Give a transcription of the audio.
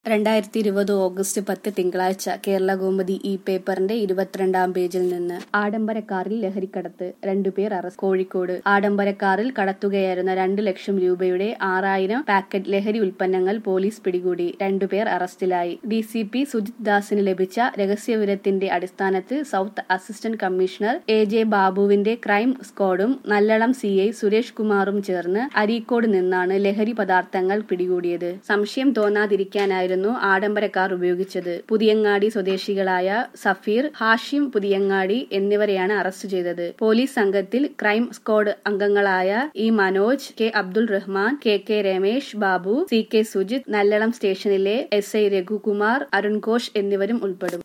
രണ്ടായിരത്തി ഇരുപത് ഓഗസ്റ്റ് പത്ത് തിങ്കളാഴ്ച കേരളകൗമുദി ഈ പേപ്പറിന്റെ ഇരുപത്തിരണ്ടാം പേജിൽ നിന്ന് ആഡംബരക്കാറിൽ ലഹരിക്കടത്ത് രണ്ടുപേർ അറസ്റ്റ് കോഴിക്കോട് ആഡംബരക്കാറിൽ കടത്തുകയായിരുന്ന രണ്ട് ലക്ഷം രൂപയുടെ ആറായിരം പാക്കറ്റ് ലഹരി ഉൽപ്പന്നങ്ങൾ പോലീസ് പിടികൂടി രണ്ടുപേർ അറസ്റ്റിലായി ഡി സി പി സുജിത് ദാസിന് ലഭിച്ച രഹസ്യവിവരത്തിന്റെ അടിസ്ഥാനത്തിൽ south assistant commissioner A J ബാബുവിന്റെ ക്രൈം സ്ക്വാഡും നല്ലളം സി ഐ സുരേഷ് കുമാറും ചേർന്ന് അരീക്കോട് നിന്നാണ് ലഹരി പദാർത്ഥങ്ങൾ പിടികൂടിയത് സംശയം തോന്നാതിരിക്കാനായിരുന്നു ആഡംബര കാർ ഉപയോഗിച്ചത് പുതിയങ്ങാടി സ്വദേശികളായ സഫീർ ഹാഷിം പുതിയങ്ങാടി എന്നിവരെയാണ് അറസ്റ്റ് ചെയ്തത് പോലീസ് സംഘത്തിൽ ക്രൈം സ്ക്വാഡ് അംഗങ്ങളായ E Manoj K Abdul Rahman K K Ramesh Babu C K Sujith Nallalam സ്റ്റേഷനിലെ എസ് ഐ രഘുകുമാർ അരുൺ ഘോഷ് എന്നിവരും ഉൾപ്പെടും